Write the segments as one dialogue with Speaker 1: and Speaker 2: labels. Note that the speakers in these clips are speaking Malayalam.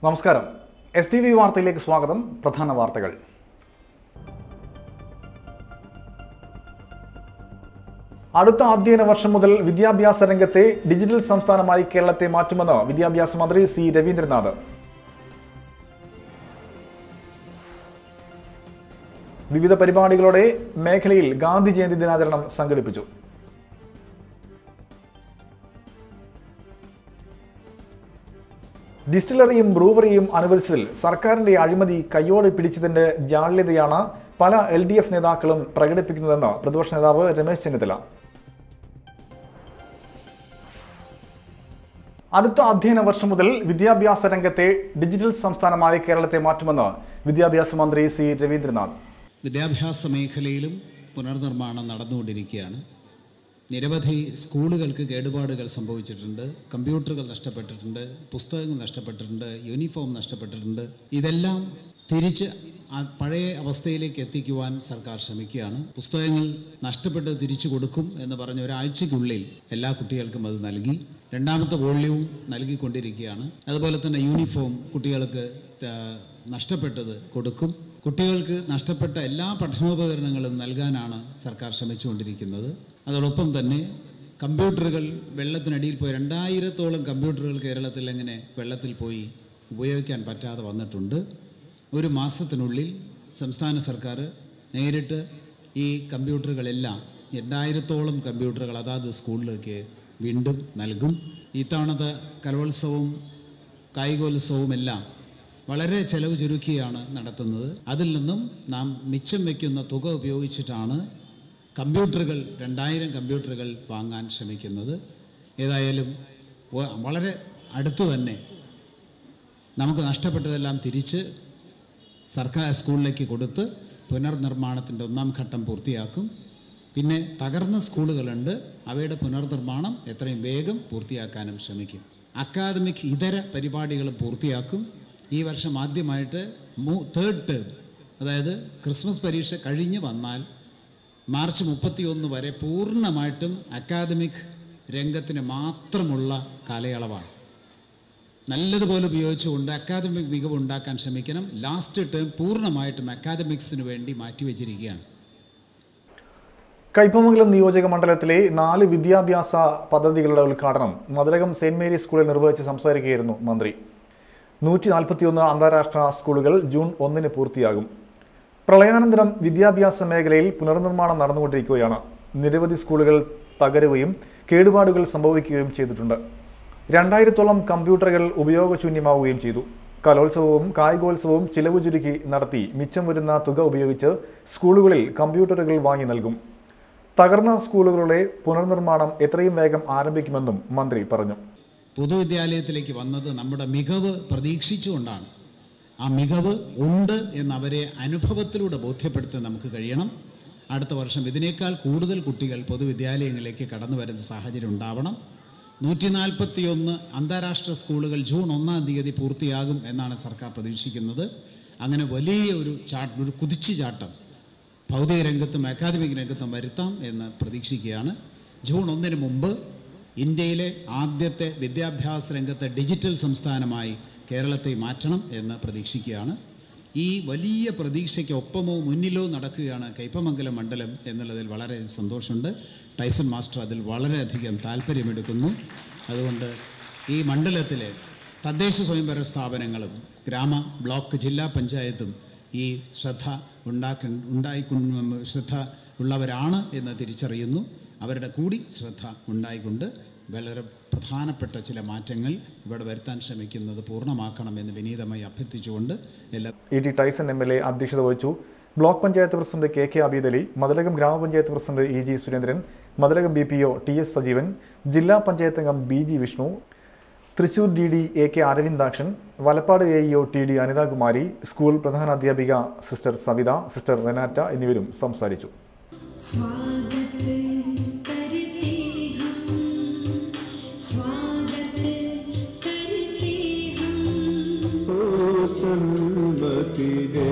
Speaker 1: നമസ്കാരം എസ് ടി വി വാർത്തയിലേക്ക് സ്വാഗതം പ്രധാന വാർത്തകൾ അടുത്ത അധ്യയന വർഷം മുതൽ വിദ്യാഭ്യാസ രംഗത്തെ ഡിജിറ്റൽ സംസ്ഥാനമായി കേരളത്തെ മാറ്റുമെന്ന് വിദ്യാഭ്യാസ മന്ത്രി സി രവീന്ദ്രനാഥ് വിവിധ പരിപാടികളോടെ മേഖലയിൽ ഗാന്ധി ജയന്തി ദിനാചരണം സംഘടിപ്പിച്ചു ഡിസ്റ്റിലറിയും ബ്രൂവറിയും അനുവദിച്ചതിൽ സർക്കാരിന്റെ അഴിമതി കയ്യോടെ പിടിച്ചതിന്റെ ജാള്യതയാണ് പല എൽ ഡി എഫ് നേതാക്കളും പ്രകടിപ്പിക്കുന്നതെന്ന് പ്രതിപക്ഷ നേതാവ് രമേശ് ചെന്നിത്തല അടുത്ത അധ്യയന വർഷം മുതൽ വിദ്യാഭ്യാസ രംഗത്തെ ഡിജിറ്റൽ സംസ്ഥാനമായി കേരളത്തെ മാറ്റുമെന്ന് വിദ്യാഭ്യാസ മന്ത്രി സി രവീന്ദ്രനാഥ്
Speaker 2: വിദ്യാഭ്യാസ മേഖലയിലും പുനർനിർമ്മാണം നടന്നുകൊണ്ടിരിക്കുകയാണ് നിരവധി സ്കൂളുകൾക്ക് കേടുപാടുകൾ സംഭവിച്ചിട്ടുണ്ട് കമ്പ്യൂട്ടറുകൾ നഷ്ടപ്പെട്ടിട്ടുണ്ട് പുസ്തകങ്ങൾ നഷ്ടപ്പെട്ടിട്ടുണ്ട് യൂണിഫോം നഷ്ടപ്പെട്ടിട്ടുണ്ട് ഇതെല്ലാം തിരിച്ച് ആ പഴയ അവസ്ഥയിലേക്ക് എത്തിക്കുവാൻ സർക്കാർ ശ്രമിക്കുകയാണ് പുസ്തകങ്ങൾ നഷ്ടപ്പെട്ട് തിരിച്ചു കൊടുക്കും എന്ന് പറഞ്ഞ ഒരാഴ്ചയ്ക്കുള്ളിൽ എല്ലാ കുട്ടികൾക്കും അത് നൽകി രണ്ടാമത്തെ വോള്യവും നൽകിക്കൊണ്ടിരിക്കുകയാണ് അതുപോലെ തന്നെ യൂണിഫോം കുട്ടികൾക്ക് ആ, നഷ്ടപ്പെട്ടത് കൊടുക്കും കുട്ടികൾക്ക് നഷ്ടപ്പെട്ട എല്ലാ പഠനോപകരണങ്ങളും നൽകാനാണ് സർക്കാർ ശ്രമിച്ചുകൊണ്ടിരിക്കുന്നത് അതോടൊപ്പം തന്നെ കമ്പ്യൂട്ടറുകൾ വെള്ളത്തിനടിയിൽ പോയി രണ്ടായിരത്തോളം കമ്പ്യൂട്ടറുകൾ കേരളത്തിൽ എങ്ങനെ വെള്ളത്തിൽ പോയി ഉപയോഗിക്കാൻ പറ്റാതെ വന്നിട്ടുണ്ട് ഒരു മാസത്തിനുള്ളിൽ സംസ്ഥാന സർക്കാർ നേരിട്ട് ഈ കമ്പ്യൂട്ടറുകളെല്ലാം എണ്ണായിരത്തോളം കമ്പ്യൂട്ടറുകൾ അതാത് സ്കൂളിലേക്ക് വീണ്ടും നൽകും ഇത്തവണത്തെ കലോത്സവവും കായികോത്സവവും എല്ലാം വളരെ ചെലവ് ചുരുക്കിയാണ് നടത്തുന്നത് അതിൽ നിന്നും നാം മിച്ചം വയ്ക്കുന്ന തുക ഉപയോഗിച്ചിട്ടാണ് കമ്പ്യൂട്ടറുകൾ രണ്ടായിരം കമ്പ്യൂട്ടറുകൾ വാങ്ങാൻ ശ്രമിക്കുന്നത് ഏതായാലും വ- വളരെ അടുത്ത് തന്നെ നമുക്ക് നഷ്ടപ്പെട്ടതെല്ലാം തിരിച്ച് സർക്കാർ സ്കൂളിലേക്ക് കൊടുത്ത് പുനർനിർമ്മാണത്തിൻ്റെ ഒന്നാം ഘട്ടം പൂർത്തിയാക്കും പിന്നെ തകർന്ന സ്കൂളുകളുണ്ട് അവയുടെ പുനർനിർമ്മാണം എത്രയും വേഗം പൂർത്തിയാക്കാനും ശ്രമിക്കും അക്കാദമിക് ഇതര പരിപാടികൾ പൂർത്തിയാക്കും ഈ വർഷം ആദ്യമായിട്ട് മൂ തേർഡ് ടേം അതായത് ക്രിസ്മസ് പരീക്ഷ കഴിഞ്ഞ് വന്നാൽ മാർച്ച് മുപ്പത്തിയൊന്ന് വരെ പൂർണ്ണമായിട്ടും അക്കാദമിക് രംഗത്തിന് മാത്രമുള്ള കാലയളവാണ് നല്ലതുപോലെ ഉപയോഗിച്ചുകൊണ്ട് അക്കാദമിക് മികവ് ഉണ്ടാക്കാൻ ശ്രമിക്കണം ലാസ്റ്റ് ടേം പൂർണ്ണമായിട്ടും അക്കാദമിക്സിന് വേണ്ടി മാറ്റിവെച്ചിരിക്കുകയാണ്
Speaker 1: കൈപ്പമംഗലം നിയോജക മണ്ഡലത്തിലെ നാല് വിദ്യാഭ്യാസ പദ്ധതികളുടെ ഉദ്ഘാടനം മതിലകം സെന്റ് മേരീസ് സ്കൂളിൽ നിർവഹിച്ച് സംസാരിക്കുകയായിരുന്നു മന്ത്രി നൂറ്റി നാൽപ്പത്തിയൊന്ന് അന്താരാഷ്ട്ര സ്കൂളുകൾ ജൂൺ ഒന്നിന് പൂർത്തിയാകും പ്രളയാനന്തരം വിദ്യാഭ്യാസ മേഖലയിൽ പുനർനിർമ്മാണം നടന്നുകൊണ്ടിരിക്കുകയാണ് നിരവധി സ്കൂളുകൾ തകരുകയും കേടുപാടുകൾ സംഭവിക്കുകയും ചെയ്തിട്ടുണ്ട് രണ്ടായിരത്തോളം കമ്പ്യൂട്ടറുകൾ ഉപയോഗശൂന്യമാവുകയും ചെയ്തു കലോത്സവവും കായികോത്സവവും ചിലവ് ചുരുക്കി നടത്തി മിച്ചം വരുന്ന തുക ഉപയോഗിച്ച് സ്കൂളുകളിൽ കമ്പ്യൂട്ടറുകൾ വാങ്ങി നൽകും തകർന്ന സ്കൂളുകളുടെ പുനർനിർമ്മാണം എത്രയും വേഗം ആരംഭിക്കുമെന്നും മന്ത്രി പറഞ്ഞു
Speaker 2: പൊതുവിദ്യാലയത്തിലേക്ക് വന്നത് നമ്മുടെ മികവ് പ്രതീക്ഷിച്ചുകൊണ്ടാണ് ആ മികവ് ഉണ്ട് എന്നവരെ അനുഭവത്തിലൂടെ ബോധ്യപ്പെടുത്താൻ നമുക്ക് കഴിയണം അടുത്ത വർഷം ഇതിനേക്കാൾ കൂടുതൽ കുട്ടികൾ പൊതുവിദ്യാലയങ്ങളിലേക്ക് കടന്നു വരുന്ന സാഹചര്യം ഉണ്ടാവണം നൂറ്റി നാൽപ്പത്തിയൊന്ന് അന്താരാഷ്ട്ര സ്കൂളുകൾ ജൂൺ ഒന്നാം തീയതി പൂർത്തിയാകും എന്നാണ് സർക്കാർ പ്രതീക്ഷിക്കുന്നത് അങ്ങനെ വലിയ ഒരു ചാട്ട് ഒരു കുതിച്ചു ചാട്ടം ഭൗതിക രംഗത്തും അക്കാദമിക് രംഗത്തും വരുത്താം എന്ന് പ്രതീക്ഷിക്കുകയാണ് ജൂൺ ഒന്നിന് മുമ്പ് ഇന്ത്യയിലെ ആദ്യത്തെ വിദ്യാഭ്യാസ രംഗത്തെ ഡിജിറ്റൽ സംസ്ഥാനമായി കേരളത്തെ മാറ്റണം എന്ന് പ്രതീക്ഷിക്കുകയാണ് ഈ വലിയ പ്രതീക്ഷയ്ക്ക് ഒപ്പമോ മുന്നിലോ നടക്കുകയാണ് കൈപ്പമംഗലം മണ്ഡലം എന്നുള്ളതിൽ വളരെ സന്തോഷമുണ്ട് ടൈസൺ മാസ്റ്റർ അതിൽ വളരെയധികം താല്പര്യമെടുക്കുന്നു അതുകൊണ്ട് ഈ മണ്ഡലത്തിലെ തദ്ദേശ സ്വയംഭരണ സ്ഥാപനങ്ങളും ഗ്രാമ ബ്ലോക്ക് ജില്ലാ പഞ്ചായത്തും ഈ ശ്രദ്ധ ഉണ്ടാക്ക ഉണ്ടായിക്കൊണ്ട് ശ്രദ്ധ ഉള്ളവരാണ് എന്ന് തിരിച്ചറിയുന്നു അവരുടെ കൂടി ശ്രദ്ധ ഉണ്ടായിക്കൊണ്ട് വളരെ പ്രധാനപ്പെട്ട ചില മാറ്റങ്ങൾ ഇവിടെ വരുത്താൻ ശ്രമിക്കുന്നത് പൂർണ്ണമാക്കണമെന്ന് വിനീതമായി അഭ്യർത്ഥിച്ചുകൊണ്ട് എല്ലാ
Speaker 1: E T Tyson M L A അധ്യക്ഷത വഹിച്ചു block panchayat president K K Abid Ali Mathilakam ഗ്രാമപഞ്ചായത്ത് president E G Surendran Mathilakam B P O T S Sajeevan ജില്ലാ പഞ്ചായത്ത് അംഗം B G Vishnu Thrissur D D A K Aravindakshan Valappad A E O T D Anithakumari school പ്രധാനാധ്യാപിക സിസ്റ്റർ സവിത സിസ്റ്റർ റെനാറ്റ എന്നിവരും സംസാരിച്ചു
Speaker 3: स्वागत करते हम स्वागत करते हम
Speaker 4: सन्मति दे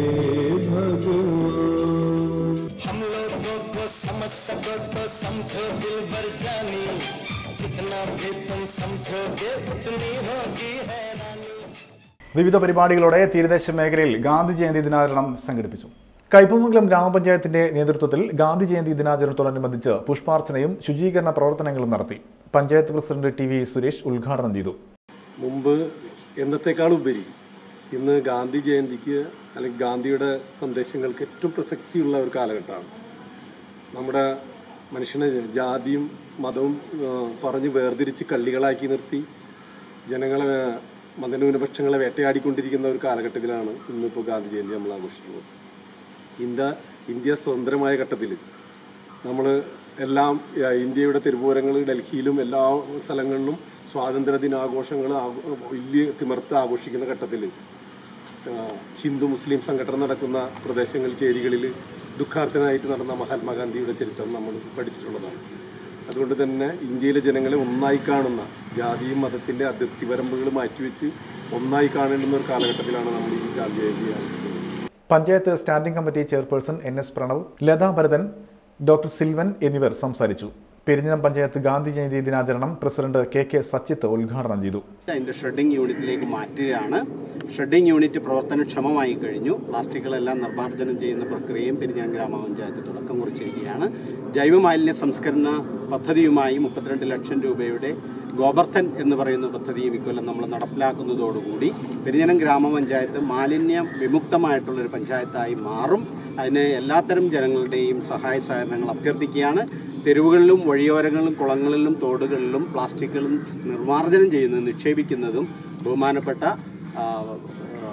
Speaker 4: भगवान
Speaker 5: हम लोगों को समझ सको तो समझो दिल भर जानी जितना भी तुम समझोगे उतनी होगी हैरानी
Speaker 1: വിവിധ പരിപാടികളോടെ തീരദേശ മേഖലയിൽ ഗാന്ധി ജയന്തി ദിനാചരണം സംഘടിപ്പിച്ചു കയ്പമംഗലം ഗ്രാമപഞ്ചായത്തിന്റെ നേതൃത്വത്തിൽ ഗാന്ധി ജയന്തി ദിനാചരണത്തോടനുബന്ധിച്ച് പുഷ്പാർച്ചനയും ശുചീകരണ പ്രവർത്തനങ്ങളും നടത്തി panchayat president T V Suresh ഉദ്ഘാടനം ചെയ്തു
Speaker 4: മുമ്പ് എന്നത്തെക്കാൾ ഉപരി ഇന്ന് ഗാന്ധി ജയന്തിക്ക് അല്ലെങ്കിൽ ഗാന്ധിയുടെ സന്ദേശങ്ങൾക്ക് ഏറ്റവും പ്രസക്തിയുള്ള ഒരു കാലഘട്ടമാണ് നമ്മുടെ മനുഷ്യനെ ജാതിയും മതവും ആ, പറഞ്ഞ് വേർതിരിച്ച് കള്ളികളാക്കി നിർത്തി ജനങ്ങളെ ആ, മതന്യൂനപക്ഷങ്ങളെ വേട്ടയാടിക്കൊണ്ടിരിക്കുന്ന ഒരു കാലഘട്ടത്തിലാണ് ഇന്നിപ്പോൾ ഗാന്ധി ജയന്തി നമ്മൾ ആഘോഷിക്കുന്നത് ഇന്ത്യ ഇന്ത്യ സ്വതന്ത്രമായ ഘട്ടത്തിൽ നമ്മൾ എല്ലാം ആ, ഇന്ത്യയുടെ തെരുവോരങ്ങൾ ഡൽഹിയിലും എല്ലാ സ്ഥലങ്ങളിലും സ്വാതന്ത്ര്യ ദിനാഘോഷങ്ങൾ ആഘോ- വലിയ തിമിർത്ത് ആഘോഷിക്കുന്ന ഘട്ടത്തിൽ ഹിന്ദു മുസ്ലിം സംഘടന നടക്കുന്ന പ്രദേശങ്ങൾ ചേരികളിൽ ദുഃഖാർത്ഥനായിട്ട് നടന്ന മഹാത്മാഗാന്ധിയുടെ ചരിത്രം നമ്മൾ പഠിച്ചിട്ടുള്ളതാണ് അതുകൊണ്ട് തന്നെ ഇന്ത്യയിലെ ജനങ്ങളെ ഒന്നായി കാണുന്ന ജാതിയും മതത്തിൻ്റെ അതിർത്തി വരമ്പുകൾ മാറ്റിവെച്ച് ഒന്നായി കാണേണ്ടുന്ന ഒരു കാലഘട്ടത്തിലാണ് നമ്മൾ ഈ ഗാന്ധി ജയന്തി ആഘോഷിക്കുന്നത്
Speaker 1: panchayat standing committee chairperson N S Pranav Latha Bharathan doctor Silvan എന്നിവർ സംസാരിച്ചു പെരിഞ്ഞനം പഞ്ചായത്ത് ഗാന്ധി ജയന്തി ദിനാചരണം പ്രസിഡന്റ് കെ കെ സച്ചിത്ത് ഉദ്ഘാടനം ചെയ്തു
Speaker 6: അതിൻ്റെ ഷ്രെഡിംഗ് യൂണിറ്റിലേക്ക് മാറ്റുകയാണ് ഷ്രെഡിംഗ് യൂണിറ്റ് പ്രവർത്തനക്ഷമമായി കഴിഞ്ഞു പ്ലാസ്റ്റിക്കുകളെല്ലാം നിർമ്മാർജ്ജനം ചെയ്യുന്ന പ്രക്രിയയും പെരിഞ്ഞാൻ ഗ്രാമപഞ്ചായത്ത് തുടക്കം കുറിച്ചിരിക്കുകയാണ് ജൈവ മാലിന്യ സംസ്കരണ പദ്ധതിയുമായി മുപ്പത്തിരണ്ട് ലക്ഷം രൂപയുടെ ഗോബർദ്ധൻ എന്ന് പറയുന്ന പദ്ധതിയും ഇക്കൊല്ലം നമ്മൾ നടപ്പിലാക്കുന്നതോടുകൂടി പെരിഞ്ഞനം ഗ്രാമപഞ്ചായത്ത് മാലിന്യ വിമുക്തമായിട്ടുള്ളൊരു പഞ്ചായത്തായി മാറും അതിന് എല്ലാത്തരം ജനങ്ങളുടെയും സഹായ സഹകരണങ്ങൾ അഭ്യർത്ഥിക്കുകയാണ് തെരുവുകളിലും വഴിയോരങ്ങളിലും കുളങ്ങളിലും തോടുകളിലും പ്ലാസ്റ്റിക്കുകളും നിർമ്മാർജ്ജനം ചെയ്യുന്നതും നിക്ഷേപിക്കുന്നതും ബഹുമാനപ്പെട്ട ആ, ആ,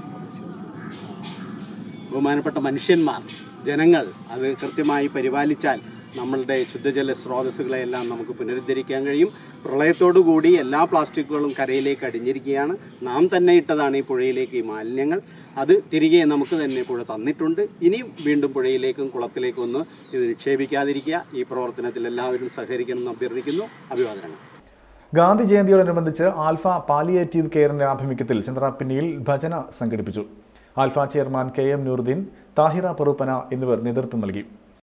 Speaker 6: ബഹുമാനപ്പെട്ട മനുഷ്യന്മാർ ജനങ്ങൾ അത് കൃത്യമായി പരിപാലിച്ചാൽ നമ്മളുടെ ശുദ്ധജല സ്രോതസ്സുകളെല്ലാം നമുക്ക് പുനരുദ്ധരിക്കാൻ കഴിയും പ്രളയത്തോടുകൂടി എല്ലാ പ്ലാസ്റ്റിക്കുകളും കരയിലേക്ക് അടിഞ്ഞിരിക്കുകയാണ് നാം തന്നെ ഇട്ടതാണ് ഈ പുഴയിലേക്ക് ഈ മാലിന്യങ്ങൾ അത് തിരികെ നമുക്ക് തന്നെ പുഴ തന്നിട്ടുണ്ട് ഇനിയും വീണ്ടും പുഴയിലേക്കും കുളത്തിലേക്കും ഒന്ന് ഇത് നിക്ഷേപിക്കാതിരിക്കുക ഈ പ്രവർത്തനത്തിൽ എല്ലാവരും സഹകരിക്കണമെന്ന് അഭ്യർത്ഥിക്കുന്നു അഭിവാദനങ്ങൾ
Speaker 1: ഗാന്ധി ജയന്തിയോടനുബന്ധിച്ച് ആൽഫ പാലിയേറ്റീവ് കെയറിന്റെ ആഭിമുഖ്യത്തിൽ ചന്ദ്രാപിന്നിയിൽ ഭജന സംഘടിപ്പിച്ചു Alpha chairman K M Nooruddin Thahira Paruppana എന്നിവർ നേതൃത്വം നൽകി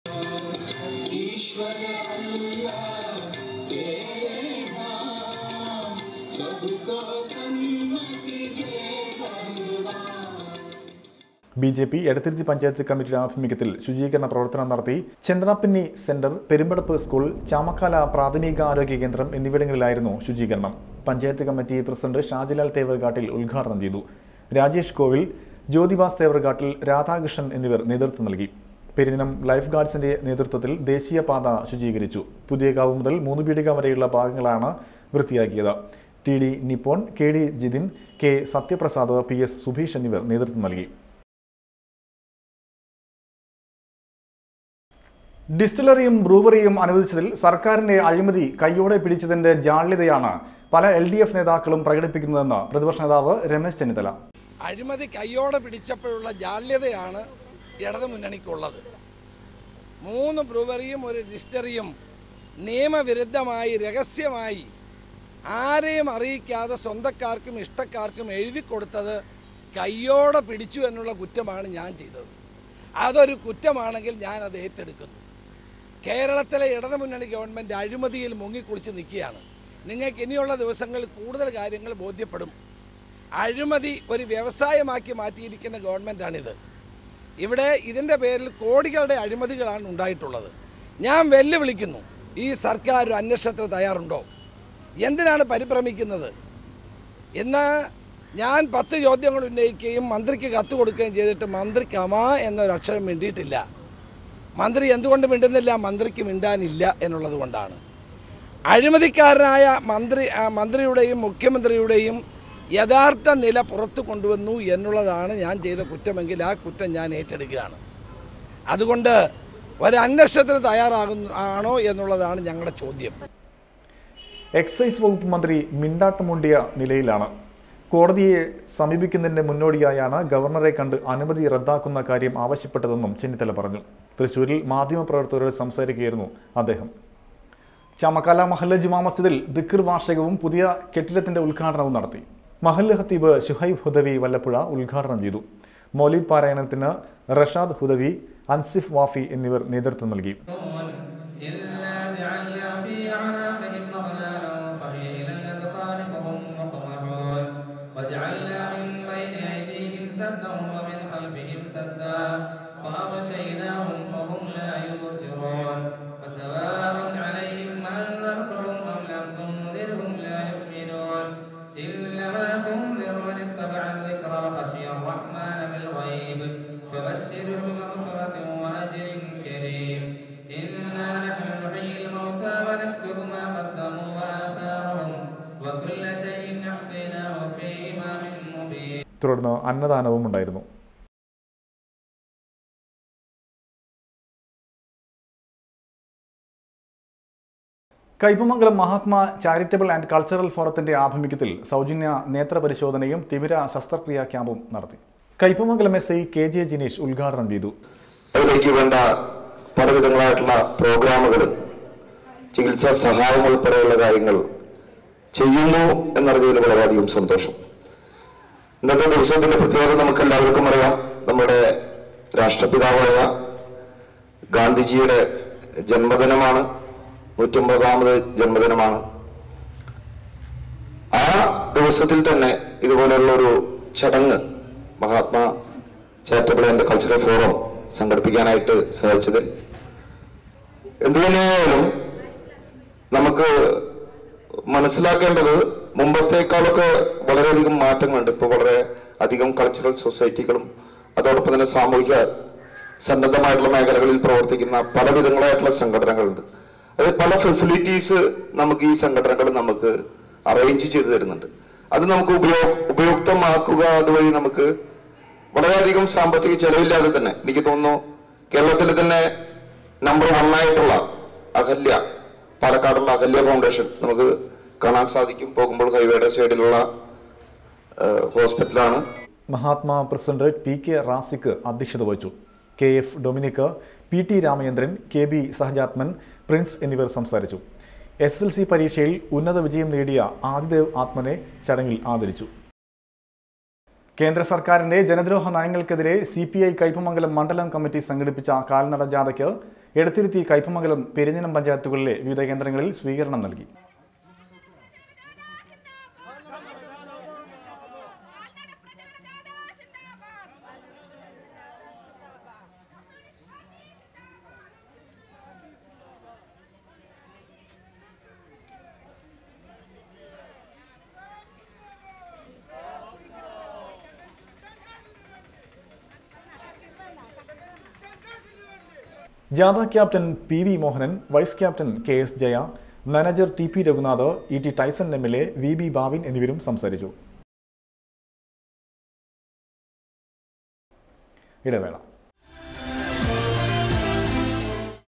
Speaker 1: B J P Edathiruthy panchayat കമ്മിറ്റിയുടെ ആഭിമുഖ്യത്തിൽ ശുചീകരണ പ്രവർത്തനം നടത്തി ചന്ദ്രാപ്പിന്നി സെന്റർ പെരുമ്പടപ്പ് സ്കൂൾ ചാമക്കാല പ്രാഥമിക ആരോഗ്യ കേന്ദ്രം എന്നിവിടങ്ങളിലായിരുന്നു ശുചീകരണം പഞ്ചായത്ത് കമ്മിറ്റി പ്രസിഡന്റ് ഷാജിലാൽ തേവർഘാട്ടിൽ ഉദ്ഘാടനം ചെയ്തു രാജേഷ് കോവിൽ ജ്യോതിബാസ് തേവർഘാട്ടിൽ രാധാകൃഷ്ണൻ എന്നിവർ നേതൃത്വം നൽകി പെരിഞ്ഞനം ലൈഫ് ഗാർഡ്സിന്റെ നേതൃത്വത്തിൽ ദേശീയപാത ശുചീകരിച്ചു പുതിയകാവ് മുതൽ മൂന്ന് പീടിക വരെയുള്ള ഭാഗങ്ങളാണ് വൃത്തിയാക്കിയത് T D Nippon K D Jithin K Sathyaprasad P S Subheesh എന്നിവർ നേതൃത്വം നൽകി ഡിസ്റ്റിലറിയും ബ്രൂവറിയും അനുവദിച്ചതിൽ സർക്കാരിന്റെ അഴിമതി കൈയോടെ പിടിച്ചതിന്റെ ജാള്യതയാണ് പല എൽ ഡി എഫ് നേതാക്കളും പ്രകടിപ്പിക്കുന്നതെന്ന് പ്രതിപക്ഷ നേതാവ് രമേശ് ചെന്നിത്തല
Speaker 7: അഴിമതി കയ്യോടെ പിടിച്ചപ്പോഴുള്ള ജാള്യതയാണ് ഇടതു മുന്നണിക്കുള്ളത് മൂന്ന് ബ്രൂവറിയും ഒരു ഡിസ്റ്ററിയും നിയമവിരുദ്ധമായി രഹസ്യമായി ആരെയും അറിയിക്കാതെ സ്വന്തക്കാർക്കും ഇഷ്ടക്കാർക്കും എഴുതി കൊടുത്തത് കയ്യോടെ പിടിച്ചു എന്നുള്ള കുറ്റമാണ് ഞാൻ ചെയ്തത് അതൊരു കുറ്റമാണെങ്കിൽ ഞാൻ അത് ഏറ്റെടുക്കുന്നു കേരളത്തിലെ ഇടതുമുന്നണി ഗവൺമെൻറ് അഴിമതിയിൽ മുങ്ങിക്കുളിച്ച് നിൽക്കുകയാണ് നിങ്ങൾക്ക് ഇനിയുള്ള ദിവസങ്ങളിൽ കൂടുതൽ കാര്യങ്ങൾ ബോധ്യപ്പെടും അഴിമതി ഒരു വ്യവസായമാക്കി മാറ്റിയിരിക്കുന്ന ഗവൺമെൻറ്റാണിത് ഇവിടെ ഇതിൻ്റെ പേരിൽ കോടികളുടെ അഴിമതികളാണ് ഉണ്ടായിട്ടുള്ളത് ഞാൻ വെല്ലുവിളിക്കുന്നു ഈ സർക്കാർ ഒരു അന്വേഷണത്തിന് തയ്യാറുണ്ടോ എന്തിനാണ് പരിഭ്രമിക്കുന്നത് ഇന്ന് ഞാൻ പത്ത് ചോദ്യങ്ങൾ ഉന്നയിക്കുകയും മന്ത്രിക്ക് കത്ത് കൊടുക്കുകയും ചെയ്തിട്ട് മന്ത്രി കമാ എന്നൊരു അക്ഷരം മിണ്ടിയിട്ടില്ല മന്ത്രി എന്തുകൊണ്ട് മിണ്ടുന്നില്ല മന്ത്രിക്ക് മിണ്ടാനില്ല എന്നുള്ളത് കൊണ്ടാണ് അഴിമതിക്കാരനായ മന്ത്രി ആ, മന്ത്രിയുടെയും മുഖ്യമന്ത്രിയുടെയും യഥാർത്ഥ നില പുറത്തു കൊണ്ടുവന്നു എന്നുള്ളതാണ് ഞാൻ ചെയ്ത കുറ്റമെങ്കിൽ ആ കുറ്റം ഞാൻ ഏറ്റെടുക്കുകയാണ് അതുകൊണ്ട് ഒരു അന്വേഷണത്തിന് തയ്യാറാകുന്നു ആണോ എന്നുള്ളതാണ് ഞങ്ങളുടെ ചോദ്യം
Speaker 1: എക്സൈസ് വകുപ്പ് മന്ത്രി മിണ്ടാട്ടമുണ്ടിയ നിലയിലാണ് കോടതിയെ സമീപിക്കുന്നതിന്റെ മുന്നോടിയായാണ് ഗവർണറെ കണ്ട് അനുമതി റദ്ദാക്കുന്ന കാര്യം ആവശ്യപ്പെട്ടതെന്നും ചെന്നിത്തല പറഞ്ഞു തൃശൂരിൽ മാധ്യമപ്രവർത്തകരോട് സംസാരിക്കുകയായിരുന്നു അദ്ദേഹം ചമക്കാല മഹല്ല ജുമാ മസ്ജിദിൽ ദിക്കർ വാർഷികവും പുതിയ കെട്ടിടത്തിന്റെ ഉദ്ഘാടനവും നടത്തി മഹല്ല് ഹത്തീബ് ഷുഹൈബ് ഹുദവി വല്ലപ്പുഴ ഉദ്ഘാടനം ചെയ്തു മൗലീദ് പാരായണത്തിന് റഷാദ് ഹുദവി അൻസിഫ് വാഫി എന്നിവർ നേതൃത്വം നൽകി
Speaker 8: إلا جعلنا في أعناقهم أغلالا فهي إلى الأذقان فهم مقمحون وجعلنا من سدا ومن خلفهم سدا فأغشيناهم فهم لا يبصرون وسواء عليهم أنذرتهم أم لم تنذرهم لا يؤمنون إنما تنذر من اتبع الذكر وخشي الرحمن بالغيب فبشره بمغفرة وأجر كريم إنا نحن نحيي الموتى ونكتب ما قدموا وآثارهم وكل شيء أحصيناه في إمام مبين
Speaker 1: തുടർന്ന് അന്നദാനവും ഉണ്ടായിരുന്നു Kaipamangalam Mahatma charitable and cultural ഫോറത്തിന്റെ ആഭിമുഖ്യത്തിൽ സൗജന്യ നേത്ര പരിശോധനയും തിമിര ശസ്ത്രക്രിയാ ക്യാമ്പും നടത്തി Kaipamangalam S I K J Jinesh ഉദ്ഘാടനം ചെയ്തു
Speaker 9: അതിലേക്ക് വേണ്ട പലവിധങ്ങളായിട്ടുള്ള പ്രോഗ്രാമുകൾ ചികിത്സാ സഹായം ഉൾപ്പെടെയുള്ള കാര്യങ്ങൾ ചെയ്യുന്നു എന്നറിഞ്ഞതിൽ വളരെയധികം സന്തോഷം ഇന്നത്തെ ദിവസത്തിന്റെ പ്രത്യേകത നമുക്ക് എല്ലാവർക്കും അറിയാം നമ്മുടെ രാഷ്ട്രപിതാവായ ഗാന്ധിജിയുടെ ജന്മദിനമാണ് നൂറ്റമ്പതാമത് ജന്മദിനമാണ് ആ ദിവസത്തിൽ തന്നെ ഇതുപോലെയുള്ള ഒരു ചടങ്ങ് Mahatma charitable and cultural forum സംഘടിപ്പിക്കാനായിട്ട് സാധിച്ചത് എന്തു തന്നെയായാലും നമുക്ക് മനസ്സിലാക്കേണ്ടത് മുമ്പത്തേക്കാളൊക്കെ വളരെയധികം മാറ്റങ്ങളുണ്ട് ഇപ്പോൾ വളരെ അധികം കൾച്ചറൽ സൊസൈറ്റികളും അതോടൊപ്പം തന്നെ സാമൂഹിക സന്നദ്ധമായിട്ടുള്ള മേഖലകളിൽ പ്രവർത്തിക്കുന്ന പല വിധങ്ങളായിട്ടുള്ള സംഘടനകളുണ്ട് അത് പല ഫെസിലിറ്റീസ് നമുക്ക് ഈ സംഘടനകൾ നമുക്ക് അറേഞ്ച് ചെയ്തു തരുന്നുണ്ട് അത് നമുക്ക് ഉപയോഗ ഉപയുക്തമാക്കുക അതുവഴി നമുക്ക് വളരെയധികം സാമ്പത്തിക ചെലവില്ലാതെ തന്നെ എനിക്ക് തോന്നുന്നു കേരളത്തിൽ തന്നെ നമ്പർ വൺ ആയിട്ടുള്ള അഹല്യ പാലക്കാടുള്ള അഹല്യ ഫൗണ്ടേഷൻ നമുക്ക് കാണാൻ സാധിക്കും പോകുമ്പോൾ ഹൈവേയുടെ സൈഡിലുള്ള ഏഹ്, ഹോസ്പിറ്റലാണ്
Speaker 1: Mahatma president P K Rasik അധ്യക്ഷത വഹിച്ചു K F Dominic P T Ramachandran K B Sahajathman Prince എന്നിവർ സംസാരിച്ചു എസ് എൽ സി പരീക്ഷയിൽ ഉന്നത വിജയം നേടിയ ആദിദേവ് ആത്മനെ ചടങ്ങിൽ ആദരിച്ചു കേന്ദ്ര സർക്കാരിന്റെ ജനദ്രോഹ നയങ്ങൾക്കെതിരെ സി പി ഐ കയ്പമംഗലം മണ്ഡലം കമ്മിറ്റി സംഘടിപ്പിച്ച കാൽനട ജാഥയ്ക്ക് എടത്തിരുത്തി കയ്പമംഗലം പെരിഞ്ഞനം പഞ്ചായത്തുകളിലെ വിവിധ കേന്ദ്രങ്ങളിൽ സ്വീകരണം നൽകി ജാഥ captain P V Mohanan vice captain K S Jaya manager T P Raghunath E T Tyson M L A V B Bavin എന്നിവരും സംസാരിച്ചു ഇടവേള